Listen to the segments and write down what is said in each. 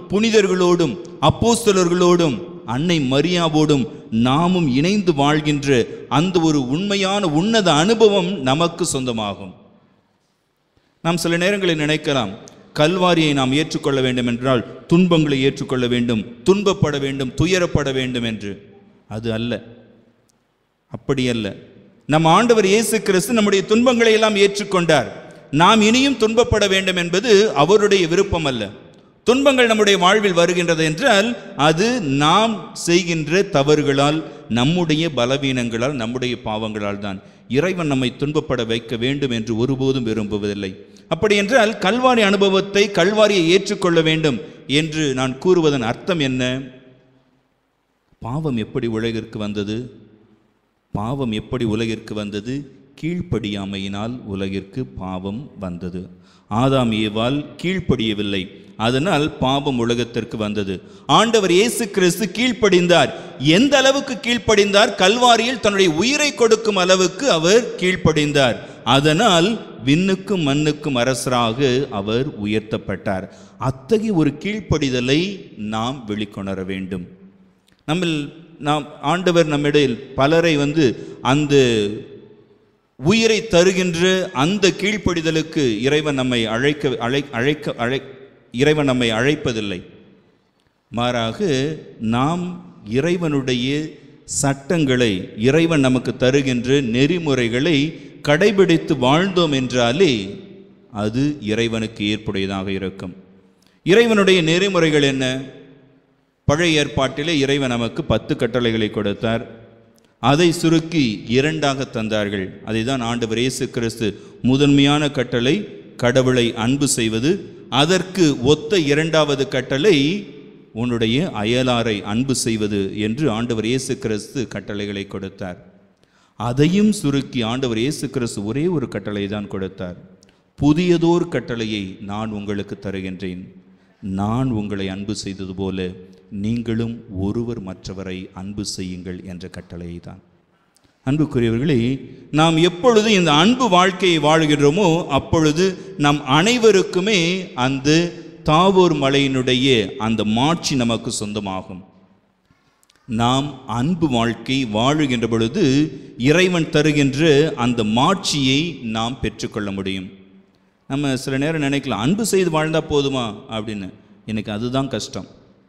புனிதர்களோடும் அப்போஸ்தலர்களோடும் அன்னை மரியாவோடும் நாமும் இணைந்து வாழ்கின்ற அந்த ஒரு உண்மையான உன்னத அனுபவம் நமக்கு சொந்தமாகும் நாம் சில நேரங்களில் நினைக்கலாம் கல்வாரியை நாம் ஏற்றுக்கொள்ள வேண்டும் என்றால் துன்பங்களை ஏற்றுக்கொள்ள வேண்டும் துன்பப்பட வேண்டும் துயரப்பட வேண்டும் என்று அது அல்ல அப்படி அல்ல நம் ஆண்டவர் இயேசு கிறிஸ்து நம்முடைய துன்பங்களை எல்லாம் ஏற்றுக்கொண்டார் நாம் இனியும் துன்பப்பட வேண்டும் என்பது அவருடைய விருப்பம் அல்ல துன்பங்கள் நம்முடைய வாழ்வில் வருகின்றது என்றால் அது நாம் செய்கின்ற தவறுகளால் நம்முடைய பலவீனங்களால் நம்முடைய பாவங்களால் தான் இறைவன் நம்மை துன்பப்பட வைக்க வேண்டும் என்று ஒருபோதும் விரும்புவதில்லை அப்படி என்றால் கல்வாரி அனுபவத்தை கல்வாரியை ஏற்றுக்கொள்ள வேண்டும் என்று நான் கூறுவதன் அர்த்தம் என்ன பாவம் எப்படி உலகிற்கு வந்தது பாவம் எப்படி உலகிற்கு வந்தது கீழ்ப்படியாமையினால் உலகிற்கு பாவம் வந்தது ஆதாம் ஏவால் கீழ்ப்படியவில்லை அதனால் பாவம் உலகத்திற்கு வந்தது ஆண்டவர் இயேசு கிறிஸ்து கீழ்ப்படிந்தார் எந்த அளவுக்கு கீழ்ப்படிந்தார் கல்வாரியில் தன்னுடைய உயிரை கொடுக்கும் அளவுக்கு அவர் கீழ்ப்படிந்தார் அதனால் விண்ணுக்கும் மண்ணுக்கும் அரசராக அவர் உயர்த்தப்பட்டார் அத்தகைய ஒரு கீழ்ப்படிதலை நாம் வெளிக்கொணர வேண்டும் நம்மில் நாம் ஆண்டவர் நம்மிடையில் பலரை வந்து அந்த உயிரை தருகின்ற அந்த கீழ்ப்படிதலுக்கு இறைவன் நம்மை அழைக்க அழை அழைக்க அழை இறைவன் நம்மை அழைப்பதில்லை மாறாக நாம் இறைவனுடைய சட்டங்களை இறைவன் நமக்கு தருகின்ற நெறிமுறைகளை கடைபிடித்து வாழ்ந்தோம் என்றாலே அது இறைவனுக்கு ஏற்புடையதாக இருக்கும் இறைவனுடைய நெறிமுறைகள் என்ன பழைய ஏற்பாட்டிலே இறைவன் நமக்கு பத்து கட்டளைகளை கொடுத்தார் அதை சுருக்கி இரண்டாக தந்தார்கள் அதை தான் ஆண்டவர் இயேசு கிறிஸ்து முதன்மையான கட்டளை கடவுளை அன்பு செய்வது அதற்கு ஒத்த இரண்டாவது கட்டளை உன்னுடைய அயலாரை அன்பு செய்வது என்று ஆண்டவர் இயேசு கிறிஸ்து கட்டளைகளை கொடுத்தார் அதையும் சுருக்கி ஆண்டவர் இயேசு கிறிஸ்து ஒரே ஒரு கட்டளை தான் கொடுத்தார் புதியதோர் கட்டளையை நான் உங்களுக்கு தருகின்றேன் நான் உங்களை அன்பு செய்தது போல நீங்களும் ஒருவர் மற்றவரை அன்பு செய்யுங்கள் என்ற கட்டளையை தான் அன்புக்குரியவர்களே நாம் எப்பொழுது இந்த அன்பு வாழ்க்கையை வாழ்கிறோமோ அப்பொழுது நம் அனைவருக்குமே அந்த தாவூர் மலையினுடைய அந்த மாட்சி நமக்கு சொந்தமாகும் நாம் அன்பு வாழ்க்கை வாழுகின்ற பொழுது இறைவன் தருகின்ற அந்த மாட்சியை நாம் பெற்றுக்கொள்ள முடியும் நம்ம சில நேரம் நினைக்கலாம் அன்பு செய்து வாழ்ந்தா போதுமா அப்படின்னு எனக்கு அதுதான் கஷ்டம்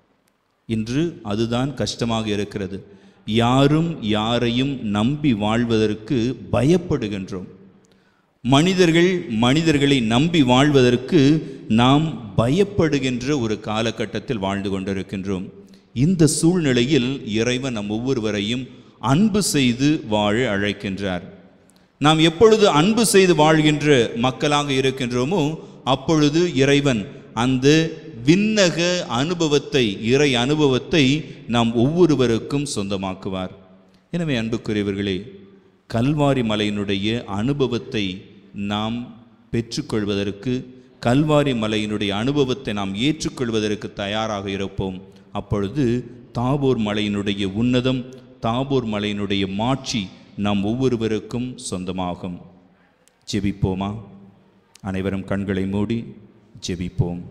இன்று அதுதான் கஷ்டமாக இருக்கிறது யாரும் யாரையும் நம்பி வாழ்வதற்கு பயப்படுகின்றோம் மனிதர்கள் மனிதர்களை நம்பி வாழ்வதற்கு நாம் பயப்படுகின்ற ஒரு காலகட்டத்தில் வாழ்ந்து கொண்டிருக்கின்றோம் இந்த சூழ்நிலையில் இறைவன் நம் ஒவ்வொருவரையும் அன்பு செய்து வாழ அழைக்கின்றார் நாம் எப்பொழுது அன்பு செய்து வாழ்கின்ற மக்களாக இருக்கின்றோமோ அப்பொழுது இறைவன் அந்த விண்ணக அனுபவத்தை இறை அனுபவத்தை நாம் ஒவ்வொருவருக்கும் சொந்தமாக்குவார் எனவே அன்புக்குரியவர்களே கல்வாரி மலையினுடைய அனுபவத்தை நாம் பெற்றுக்கொள்வதற்கு கல்வாரி மலையினுடைய அனுபவத்தை நாம் ஏற்றுக்கொள்வதற்கு தயாராக இருப்போம் அப்பொழுது தாபோர் மலையினுடைய உன்னதம் தாபோர் மலையினுடைய மாட்சி நாம் ஒவ்வொருவருக்கும் சொந்தமாகும் ஜெபிப்போமா அனைவரும் கண்களை மூடி ஜெபிப்போம்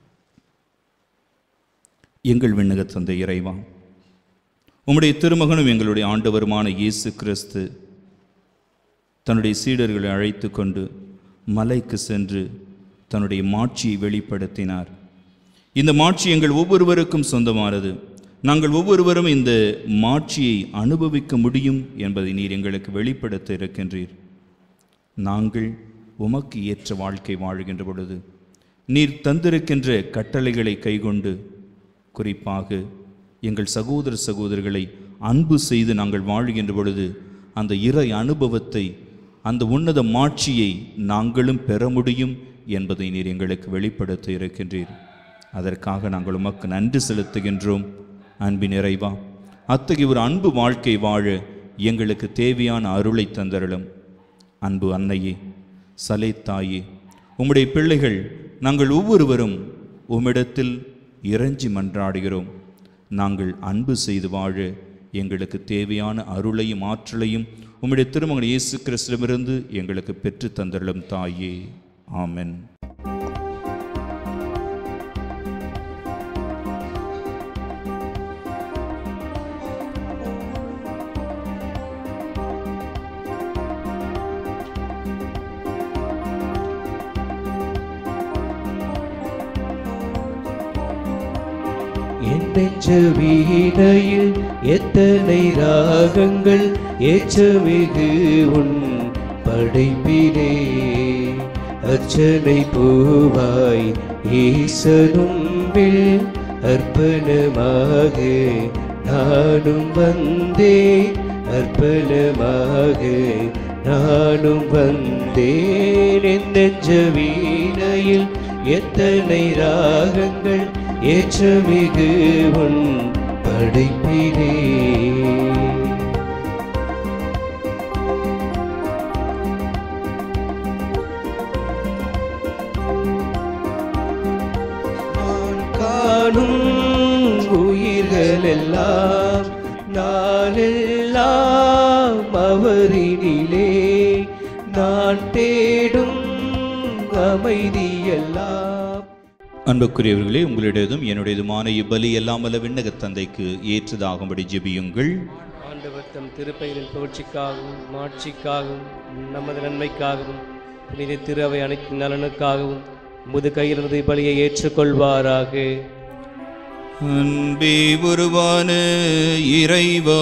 எங்கள் விண்ணக தந்தை இறைவா உம்முடைய திருமகனும் எங்களுடைய ஆண்டவருமான இயேசு கிறிஸ்து தன்னுடைய சீடர்களை அழைத்து கொண்டு மலைக்கு சென்று தன்னுடைய மாட்சியை வெளிப்படுத்தினார் இந்த மாட்சி எங்கள் ஒவ்வொருவருக்கும் சொந்தமானது நாங்கள் ஒவ்வொருவரும் இந்த மாட்சியை அனுபவிக்க முடியும் என்பதை நீர் எங்களுக்கு வெளிப்படுத்த இருக்கின்றீர் நாங்கள் உமக்கு ஏற்ற வாழ்க்கை வாழுகின்ற பொழுது நீர் தந்திருக்கின்ற கட்டளைகளை கைக்கொண்டு குறிப்பாக எங்கள் சகோதர சகோதரிகளை அன்பு செய்து நாங்கள் வாழுகின்ற பொழுது அந்த இறை அனுபவத்தை அந்த உன்னத மாட்சியை நாங்களும் பெற முடியும் என்பதை நீர் எங்களுக்கு வெளிப்படுத்த இருக்கின்றீர் அதற்காக நாங்கள் உமக்கு நன்றி செலுத்துகின்றோம் அன்பின் நிறைவா அத்தகைய ஒரு அன்பு வாழ்க்கை வாழ எங்களுக்கு தேவையான அருளை தந்தருளும் அன்பு அன்னையே சலை தாயே உம்முடைய பிள்ளைகள் நாங்கள் ஒவ்வொருவரும் உம்மிடத்தில் இறைஞ்சி மன்றாடுகிறோம் நாங்கள் அன்பு செய்து வாழ எங்களுக்கு தேவையான அருளையும் ஆற்றலையும் உம்முடைய திருமகன் இயேசு கிறிஸ்துவிடமிருந்து எங்களுக்கு பெற்று தந்தருளும் தாயே ஆமென் என் நெஞ்ச வீணையில் எத்தனை ராகங்கள் ஏற்றமிகு உன் படைப்பிலே அர்ச்சனை பூவாய் ஈசனும்பில் அர்ப்பணமாக நானும் வந்தேன் அர்ப்பணமாக நானும் வந்தேன் என் நெஞ்ச வீணையில் எத்தனை ராகங்கள் ஏற்றமிகு உன் படைப்பிலே நான் காணும் உயிர்கள் எல்லாம் நாளெல்லாம் அவரினிலே நான் தேடும் அமைதியெல்லாம் அன்புக்குரியவர்களே உங்களிடதும் என்னுடையதுமான இப்பலி எல்லாம் வல்ல விண்ணக தந்தைக்கு ஏற்றதாகும்படி ஜெபியுங்கள் ஆண்டவர் தம் திருப்பெயரின் புகழ்ச்சிக்காகவும் மாட்சிக்காகவும் நமது நன்மைக்காகவும் புனித திரு அவை அனைத்து நலனுக்காகவும் முது கையிலிருந்து பலியை ஏற்றுக்கொள்வாராக அன்பே உருவான இறைவா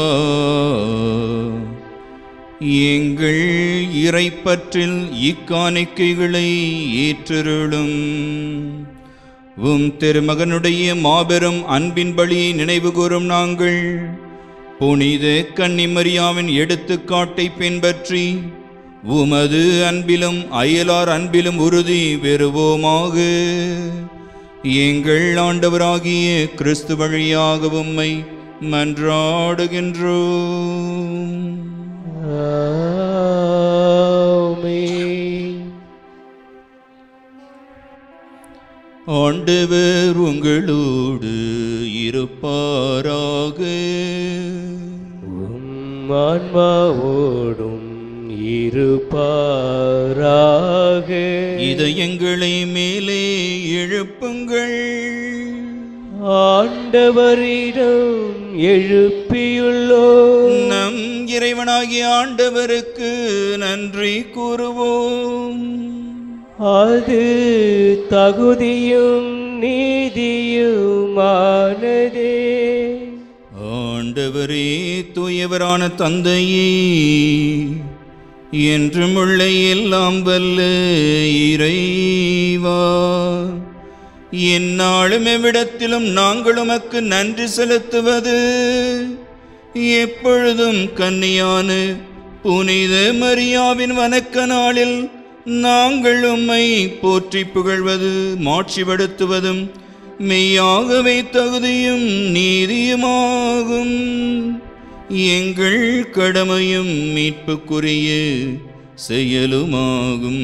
எங்கள் இறைப்பற்றில் இக்காணிக்கைகளை ஏற்றருளும் உம் திருமகனுடைய மாபெரும் அன்பின் பலியை நினைவு கூறும் நாங்கள் புனித கன்னிமரியாவின் எடுத்துக்காட்டை பின்பற்றி உமது அன்பிலும் அயலார் அன்பிலும் உறுதி பெறுவோமாக எங்கள் ஆண்டவராகிய கிறிஸ்து வழியாக உம்மை மன்றாடுகின்றோம் ஆமென். ஆண்டவர் உங்களோடு இருப்பாராக உம் ஆன்மாவோடும் இருப்பாராக இதயங்களை மேலே எழுப்புங்கள் ஆண்டவரிடம் எழுப்பியுள்ளோ நம் இறைவனாகிய ஆண்டவருக்கு நன்றி கூறுவோம் அது தகுதியும் நீதியுமானதே ஆண்டவரே தூயவரான தந்தையே என்றும் உள்ள எல்லாம் வல்ல இறைவா எந்நாளும் எவ்விடத்திலும் நாங்கள் உமக்கு நன்றி செலுத்துவது எப்பொழுதும் கன்னியான புனித மரியாவின் வணக்க நாளில் நாங்கள் உம்மை போற்றி புகழ்வது மாட்சிப்படுத்துவதும் மெய்யாகவே தகுதியும் நீதியுமாகும் எங்கள் கடமையும் மீட்புக்குரிய செயலுமாகும்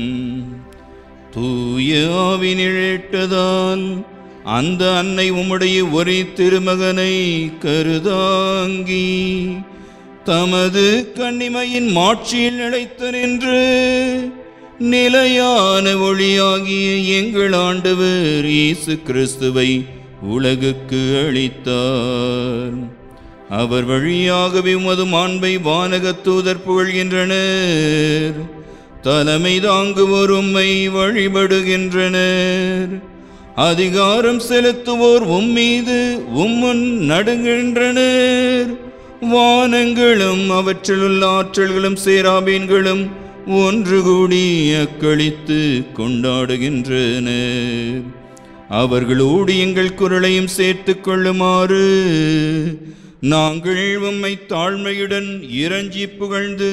தூய ஆவினிழட்டதால் அந்த அன்னை உம்முடைய ஒரே திருமகனை கருதாங்கி தமது கண்ணிமையின் மாட்சியில் நிலைத்து நின்று நிலையான ஒளியாகிய எங்கள் ஆண்டவர் இயேசு கிறிஸ்துவை உலகுக்கு அளித்தார் அவர் வழியாகவே உமது மாண்பை வானகத் தூதர் புகழ்கின்றனர் தலைமை தாங்குவோர் உம்மை வழிபடுகின்றனர் அதிகாரம் செலுத்துவோர் உம்மீது உம்முன் நடுங்கின்றனர் வானங்களும் அவற்றிலுள்ள ஆற்றல்களும் சேராபீன்களும் ஒன்று கூடி அக்களித்து கொண்டாடுகின்றனர் அவர்களோடு எங்கள் குரலையும் சேர்த்துக் கொள்ளுமாறு நாங்கள் உம்மை தாழ்மையுடன் இறைஞ்சி புகழ்ந்து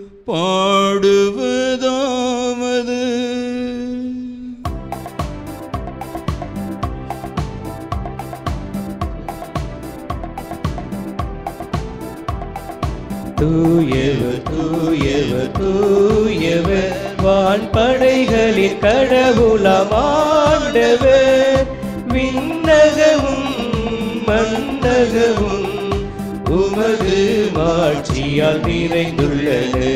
பாடுவதாவது தூயவர் தூயவர் தூயவர் வான்படைகளின் கடவுளமாண்டவர் விண்ணகமும் மன்னகமும் உமது மாட்சியால் நிறைந்துள்ளது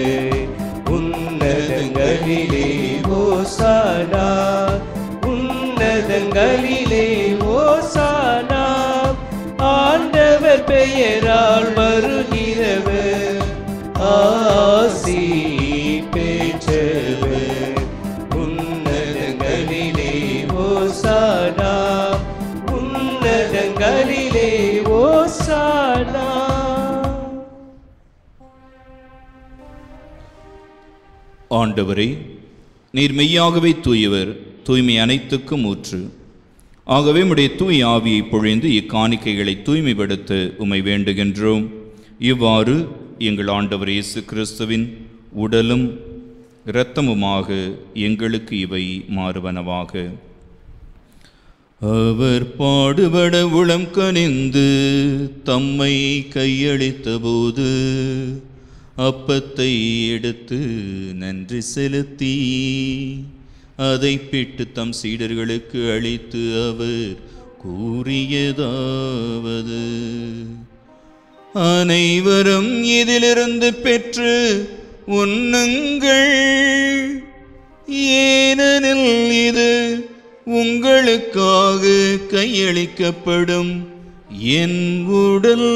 உன்னதங்களிலே ஓசானா உன்னதங்களிலே ஓசானா ஆண்டவர் பெயரால் வருகிறவர் ஆசி பெற்றவர் உன்னதங்களிலே ஓசானா உன்னதங்களிலே உன்னதங்களிலே ஓசானா ஆண்டவரே நீர் மெய்யாகவே தூயவர் தூய்மை அனைத்துக்கும் ஊற்று ஆகவே உம்முடைய தூய் ஆவியை பொழிந்து இக்காணிக்கைகளை தூய்மைப்படுத்த உம்மை வேண்டுகின்றோம் இவ்வாறு எங்கள் ஆண்டவர் இயேசு கிறிஸ்துவின் உடலும் இரத்தமுமாக எங்களுக்கு இவை மாறுவனவாக அவர் பாடுபட உளம் கனிந்து தம்மை கையளித்தபோது அப்பத்தை எடுத்து நன்றி செலுத்தி அதை பிட்டு தம் சீடர்களுக்கு அளித்து அவர் கூறியதாவது அனைவரும் இதிலிருந்து பெற்று உண்ணுங்கள் ஏனெனில் இது உங்களுக்காக கையளிக்கப்படும் என் உடல்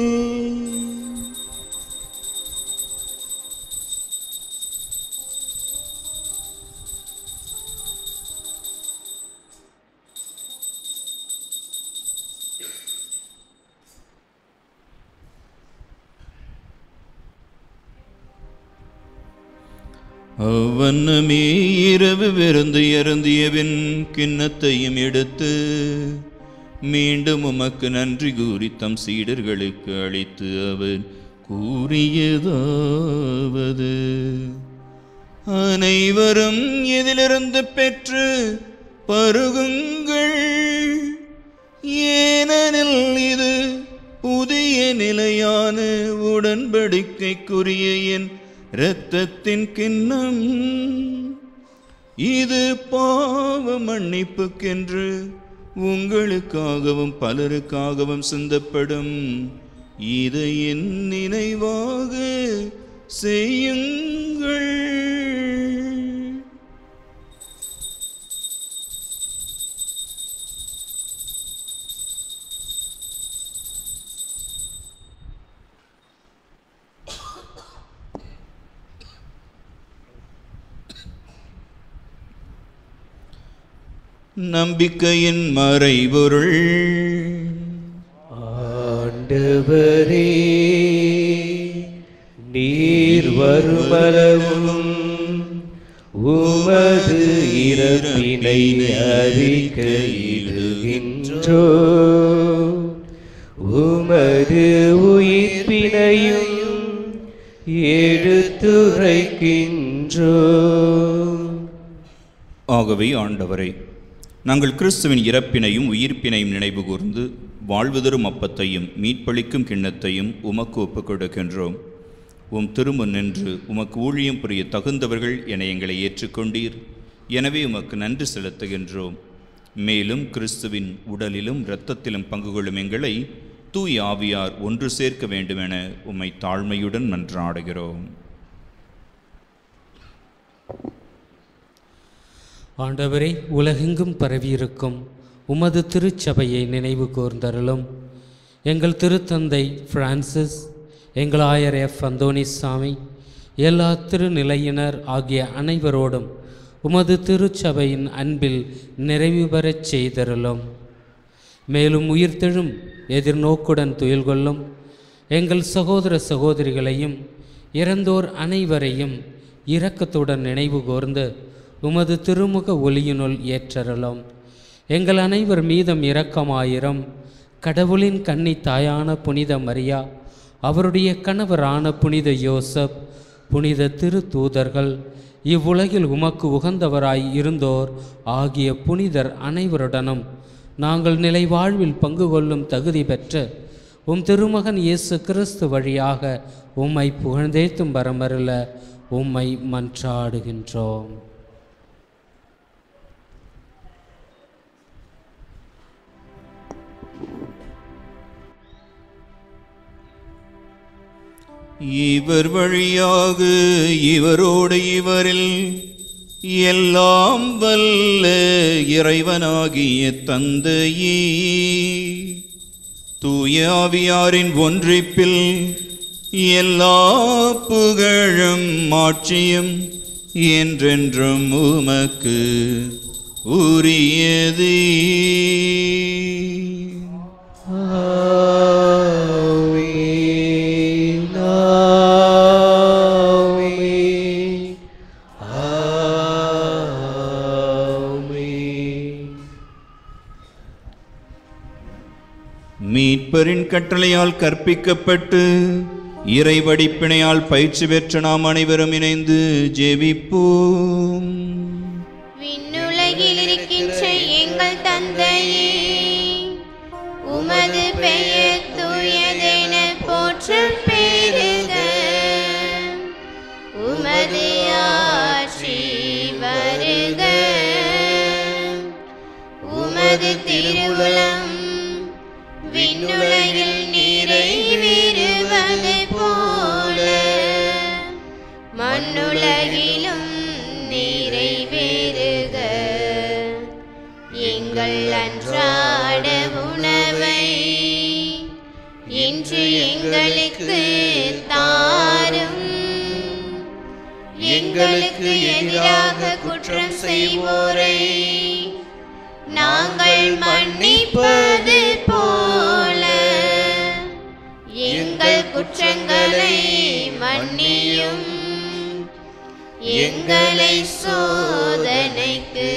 அவ்வண்ணமே இரவு விருந்து அருந்தியவின் கிண்ணத்தையும் எடுத்து மீண்டும் உமக்கு நன்றி கூறி தம் சீடர்களுக்கு அளித்து அவர் கூறியதாவது அனைவரும் இதிலிருந்து பெற்று பருகுங்கள் ஏனெனில் இது புதிய நிலையான உடன்படிக்கைக்குரிய என் இரத்தத்தின் கிண்ணம் இது பாவ மன்னிப்புக்கென்று உங்களுக்காகவும் பலருக்காகவும் சிந்தப்படும் இதை என் நினைவாக செய்யுங்கள் நம்பிக்கையின் மறைபொருள் ஆண்டவரே நீர் வருமளவும் உமது இறப்பினை அறிக்கையிடுகின்றோ உமது உயிர்ப்பினையும் எடுத்துரைக்கின்றோ ஆகவே ஆண்டவரே நாங்கள் கிறிஸ்துவின் இறப்பினையும் உயிர்ப்பினையும் நினைவு கூர்ந்து வாழ்வு தரும் அப்பத்தையும் மீட்பளிக்கும் கிண்ணத்தையும் உமக்கு ஒப்புக் கொடுக்கின்றோம் உம் திருமுன் நின்று உமக்கு ஊழியம் புரிய தகுந்தவர்கள் என எங்களை ஏற்றுக்கொண்டீர் எனவே உமக்கு நன்றி செலுத்துகின்றோம் மேலும் கிறிஸ்துவின் உடலிலும் இரத்தத்திலும் பங்கு கொள்ளும் எங்களை தூய் ஆவியார் ஒன்று சேர்க்க வேண்டுமென உம்மை தாழ்மையுடன் மன்றாடுகிறோம் ஆண்டவரே உலகெங்கும் பரவியிருக்கும் உமது திருச்சபையை நினைவு கூர்ந்தருளும் எங்கள் திருத்தந்தை பிரான்சிஸ் எங்கள் ஆயர் எஃப் அந்தோணிசாமி எல்லா திருநிலையினர் ஆகிய அனைவரோடும் உமது திருச்சபையின் அன்பில் நிறைவு பெறச் செய்தருளும் மேலும் உயிர்த்தெழும் எதிர்நோக்குடன் துயில் கொள்ளும் எங்கள் சகோதர சகோதரிகளையும் இறந்தோர் அனைவரையும் இரக்கத்துடன் நினைவு கூர்ந்து உமது திருமுக ஒளியினுள் ஏற்றருளும் எங்கள் அனைவர் மீதும் இரக்கமாயிரம் கடவுளின் கன்னி தாயான புனித மரியா அவருடைய கணவரான புனித யோசப் புனித திரு தூதர்கள் இவ்வுலகில் உமக்கு உகந்தவராய் இருந்தோர் ஆகிய புனிதர் அனைவருடனும் நாங்கள் நிலை வாழ்வில் பங்கு கொள்ளும் தகுதி பெற்று உம் திருமகன் இயேசு கிறிஸ்து வழியாக உம்மை புகழ்ந்தேத்தும் வரமருள உம்மை மன்றாடுகின்றோம் இவர் வழியாக இவரோடு இவரில் எல்லாம் வல்ல இறைவனாகிய தந்தையே தூய ஆவியாரின் ஒன்றிப்பில் எல்லா புகழும் மாட்சியும் என்றென்றும் உமக்கு உரியதே மீட்பரின் கட்டளையால் கற்பிக்கப்பட்டு இறை வடிப்பினையால் பயிற்சி பெற்ற நாம் அனைவரும் இணைந்து ஜெபிப்போம் விண்ணுலகில் இருக்கின்ற எங்கள் தந்தையே உமது பெயர் தூயதென போற்றப் பெறுக உமது ஆட்சி வருக உமது திருவுளம் விண்ணுலகில் நிறைவேறுவது போல மண்ணுலகிலும் நிறைவேறுக எங்கள் அன்றாட உணவை இன்று எங்களுக்கு தாரும் எங்களுக்கு எதிராக குற்றம் செய்வோரை நாங்கள் மன்னிப்பது போல எங்கள் குற்றங்களை மன்னியும் எங்களை சோதனைக்கு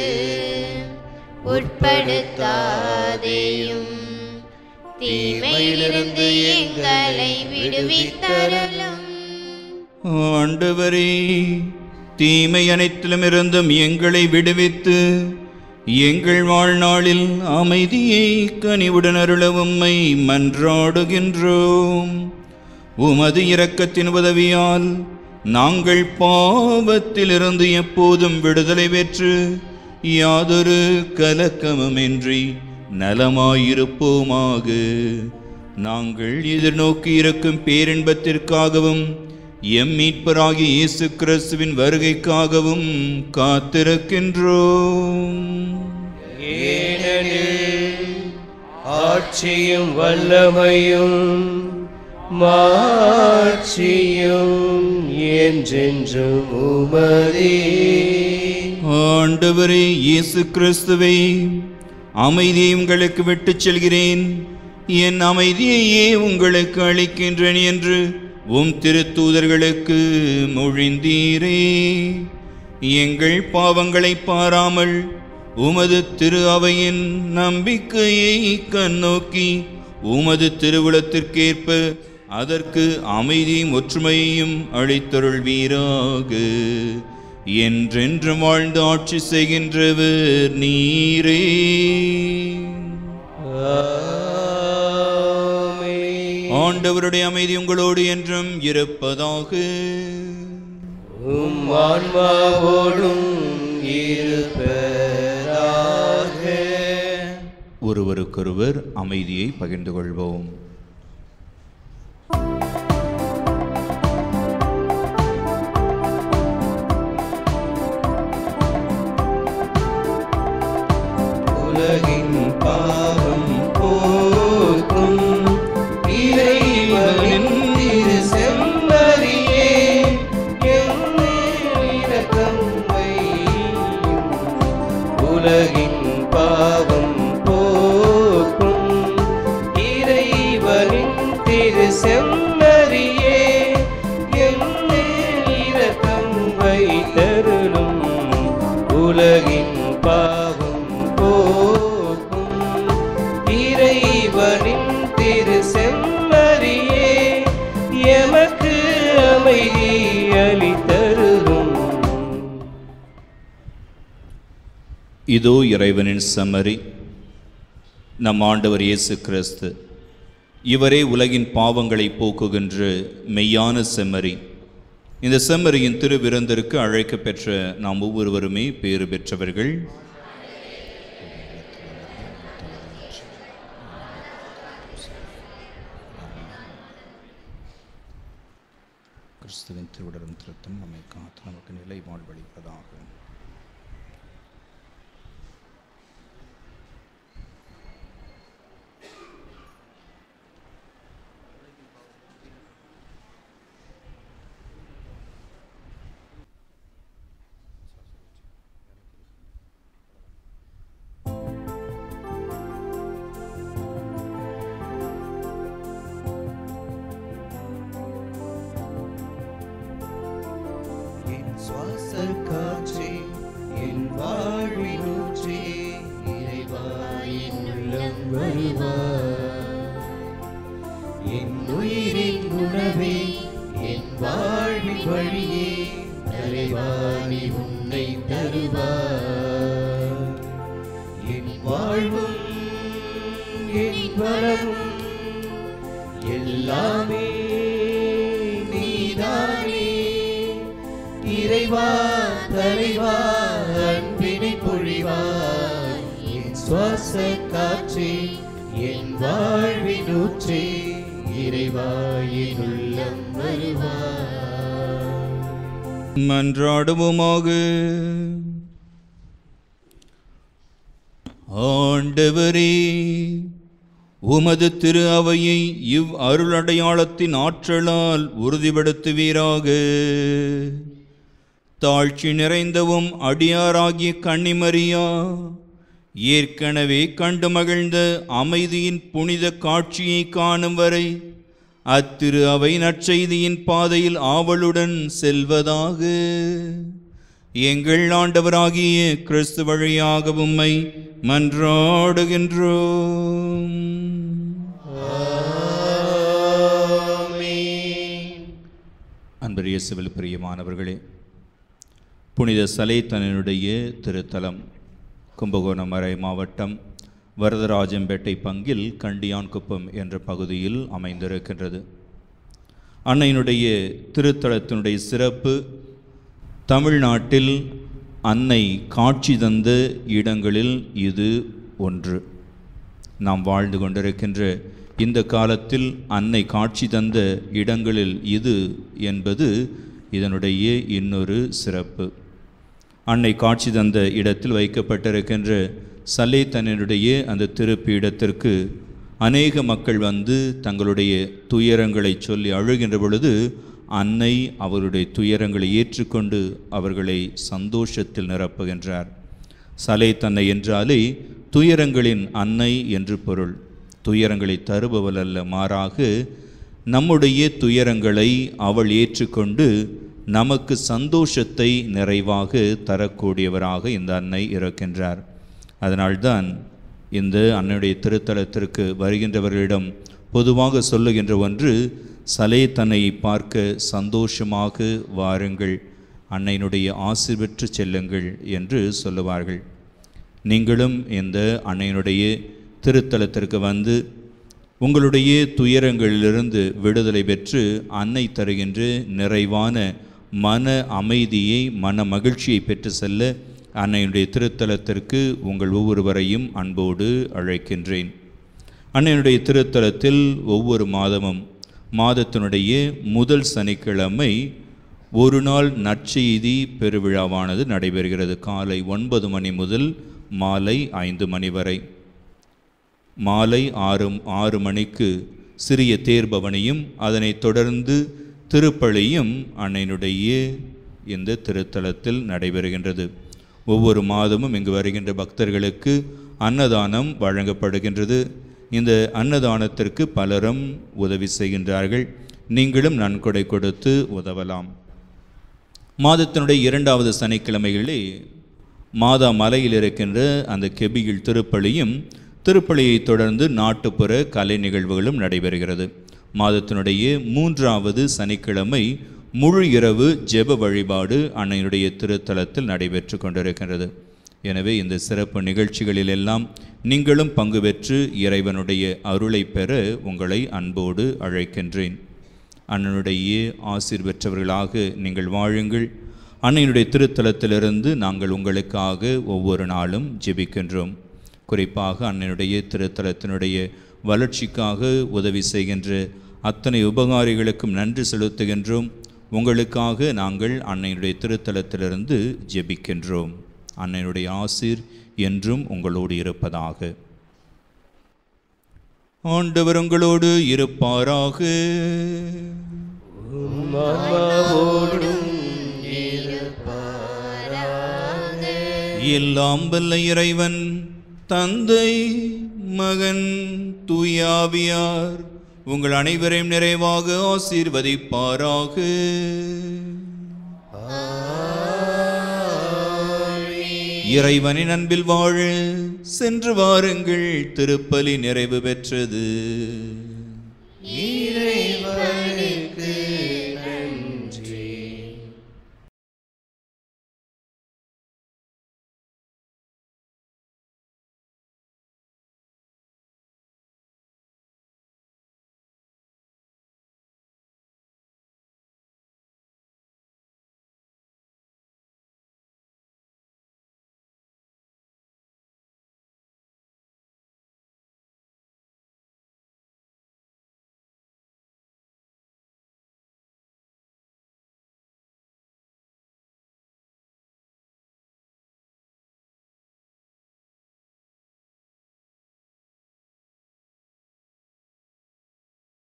உட்படுத்தாதேயும் தீமையிலிருந்து எங்களை விடுவித்தருளும் ஆண்டவரே தீமை அனைத்திலும் இருந்தும் எங்களை விடுவித்து எங்கள் வாழ்நாளில் அமைதியை கனிவுடன் அருள உம்மை மன்றாடுகின்றோம் உமது இரக்கத்தின் உதவியால் நாங்கள் பாவத்திலிருந்து எப்போதும் விடுதலை பெற்று யாதொரு கலக்கமுமின்றி நலமாயிருப்போமாக நாங்கள் எதிர்நோக்கி இருக்கும் பேரின்பத்திற்காகவும் எம் மீட்பராகிய இயேசு கிறிஸ்துவின் வருகைக்காகவும் காத்திருக்கின்றோம் ஏனெனில் ஆட்சியும் வல்லமையும் மாட்சியும் என்றென்றும் உமதே ஆண்டவரே இயேசு கிறிஸ்துவை அமைதியை உங்களுக்கு விட்டுச் செல்கிறேன் என் அமைதியையே உங்களுக்கு அளிக்கின்றேன் என்று உம் திருத்தூதர்களுக்கு மொழிந்தீரே எங்கள் பாவங்களை பாராமல் உமது திரு அவையின் நம்பிக்கையை கண்ணோக்கி உமது திருவுளத்திற்கேற்ப அதற்கு அமைதியும் ஒற்றுமையையும் அளித்தருள்வீராக என்றென்றும் வாழ்ந்து ஆட்சி செய்கின்றவர் நீரே ஆமென். ஆண்டவருடைய அமைதி உங்களோடு என்றும் இருப்பதாக உம் ஆன்மாவோடும் இருப்பதாக ஒருவருக்கொருவர் அமைதியை பகிர்ந்து கொள்வோம் உலகின் பாவம் போக்கும் இறைவனின் திரு செம்மறியே எம்மேல் இரக்கம் வையும். உலகின் பாவம் போக்கும் இறைவனின் திரு செம்மறியே எம்மேல் இரக்கம் வைத்தருளும் உலகின் பாவம் போக்கும் இறைவனின் திரு செம்மறியே எமக்கு அமைதி அளித்தருளும் இதோ இறைவனின் சம்மரி நம் ஆண்டவர் இயேசு கிறிஸ்து இவரே உலகின் பாவங்களை போக்குகின்ற மெய்யான செம்மறி இந்த செம்மறியின் திருவிருந்திற்கு அழைக்கப் பெற்ற நாம் ஒவ்வொருவருமே பேறு பெற்றவர்கள் கிறிஸ்துவின் திருவிடரும் திருத்தம் நம்மை காத்து நமக்கு நிலை வாழ்வளிப்பதாக என் சுவாச காற்றே என் வாழ்வினூற்றே இறைவா என் உள்ளம் வருவாய் இறைவாணி உன்னை தருவார் என் வாழ்வும் என் வரவும் எல்லாமே நீதானே இறைவா தலைவா அன்பினை பொழிவார் என் சுவாச காற்றே என் வாழ்வின் ஊற்றே இறைவா என் உள்ளம் வருவார் மன்றாடுவோமாக ஆண்டவரே உமது திரு அவையை இவ் அருளடையாளத்தின் ஆற்றலால் உறுதிப்படுத்துவீராக தாழ்ச்சி நிறைந்தவும் அடியாராகிய கன்னிமரியா ஏற்கனவே கண்டு மகிழ்ந்த அமைதியின் புனித காட்சியை காணும் வரை அத்திரு அவை நற்செய்தியின் பாதையில் ஆவலுடன் செல்வதாக எங்கள் ஆண்டவராகிய கிறிஸ்து வழியாக உம்மை மன்றாடுகின்றோம் அன்பர் இயேசுவில் பிரியமானவர்களே புனித சலைத்தனனுடைய திருத்தலம் கும்பகோணம் மறை மாவட்டம் வரதராஜம்பேட்டை பங்கில் கண்டியான்குப்பம் என்ற பகுதியில் அமைந்திருக்கின்றது அன்னையினுடைய திருத்தலத்தினுடைய சிறப்பு தமிழ்நாட்டில் அன்னை காட்சி தந்த இடங்களில் இது ஒன்று நாம் வாழ்ந்து கொண்டிருக்கின்ற இந்த காலத்தில் அன்னை காட்சி தந்த இடங்களில் இது என்பது இதனுடைய இன்னொரு சிறப்பு அன்னை காட்சி தந்த இடத்தில் வைக்கப்பட்டிருக்கின்ற சல்லேத்தனுடைய அந்த திருப்பீடத்திற்கு அநேக மக்கள் வந்து தங்களுடைய துயரங்களை சொல்லி அழுகின்ற பொழுது அன்னை அவருடைய துயரங்களை ஏற்றுக்கொண்டு அவர்களை சந்தோஷத்தில் நிரப்புகின்றார் சலேத்தன்னை என்றாலே துயரங்களின் அன்னை என்று பொருள் துயரங்களை தருபவள் அல்ல மாறாக நம்முடைய துயரங்களை அவள் ஏற்றுக்கொண்டு நமக்கு சந்தோஷத்தை நிறைவாக தரக்கூடியவராக இந்த அன்னை இருக்கின்றார் அதனால்தான் இந்த அன்னையுடைய திருத்தலத்திற்கு வருகின்றவர்களிடம் பொதுவாக சொல்லுகின்ற ஒன்று சலே தன்னை பார்க்க சந்தோஷமாக வாருங்கள் அன்னையினுடைய ஆசி பெற்று செல்லுங்கள் என்று சொல்லுவார்கள் நீங்களும் இந்த அன்னையினுடைய திருத்தலத்திற்கு வந்து உங்களுடைய துயரங்களிலிருந்து விடுதலை பெற்று அன்னை தருகின்ற நிறைவான மன அமைதியை மன மகிழ்ச்சியை பெற்று செல்ல அன்னையுடைய திருத்தலத்திற்கு உங்கள் ஒவ்வொருவரையும் அன்போடு அழைக்கின்றேன் அன்னையினுடைய திருத்தலத்தில் ஒவ்வொரு மாதமும் மாதத்தினுடைய முதல் சனிக்கிழமை ஒரு நாள் நற்செய்தி பெருவிழாவானது நடைபெறுகிறது காலை ஒன்பது மணி முதல் மாலை ஐந்து மணி வரை மாலை ஆறு ஆறு மணிக்கு சிறிய தேர்பவனியும் அதனைத் தொடர்ந்து திருப்பலியும் அன்னையினுடைய இந்த திருத்தலத்தில் நடைபெறுகின்றது ஒவ்வொரு மாதமும் இங்கு வருகின்ற பக்தர்களுக்கு அன்னதானம் வழங்கப்படுகின்றது இந்த அன்னதானத்திற்கு பலரும் உதவி செய்கின்றார்கள் நீங்களும் நன்கொடை கொடுத்து உதவலாம் மாதத்தினுடைய இரண்டாவது சனிக்கிழமைகளிலே மாதா மலையில் இருக்கின்ற அந்த கெபியில் திருப்பலியும் திருப்பலியை தொடர்ந்து நாட்டுப்புற கலை நிகழ்வுகளும் நடைபெறுகிறது மாதத்தினுடைய மூன்றாவது சனிக்கிழமை முழு இரவு ஜெப வழிபாடு அன்னையுடைய திருத்தலத்தில் நடைபெற்று கொண்டிருக்கின்றது எனவே இந்த சிறப்பு நிகழ்ச்சிகளில் எல்லாம் நீங்களும் பங்கு பெற்று இறைவனுடைய அருளை பெற உங்களை அன்போடு அழைக்கின்றேன் அண்ணனுடைய ஆசீர் பெற்றவர்களாக நீங்கள் வாழுங்கள் அன்னையினுடைய திருத்தலத்திலிருந்து நாங்கள் உங்களுக்காக ஒவ்வொரு நாளும் ஜெபிக்கின்றோம் குறிப்பாக அன்னையுடைய திருத்தலத்தினுடைய வளர்ச்சிக்காக உதவி செய்கின்ற அத்தனை உபகாரிகளுக்கும் நன்றி செலுத்துகின்றோம் உங்களுக்காக நாங்கள் அன்னையுடைய திருத்தலத்திலிருந்து ஜெபிக்கின்றோம் அன்னையுடைய ஆசீர் என்றும் உங்களோடு இருப்பதாக ஆண்டவர் உங்களோடு இருப்பாராக ஆன்மாவோடும் எல்லாம் வல்ல இறைவன் தந்தை மகன் தூயாவியார் உங்கள் அனைவரையும் நிறைவாக ஆசீர்வதிப்பாராக இறைவனின் அன்பில் வாழ சென்று வாருங்கள் திருப்பலி நிறைவு பெற்றது இறைவனுக்கு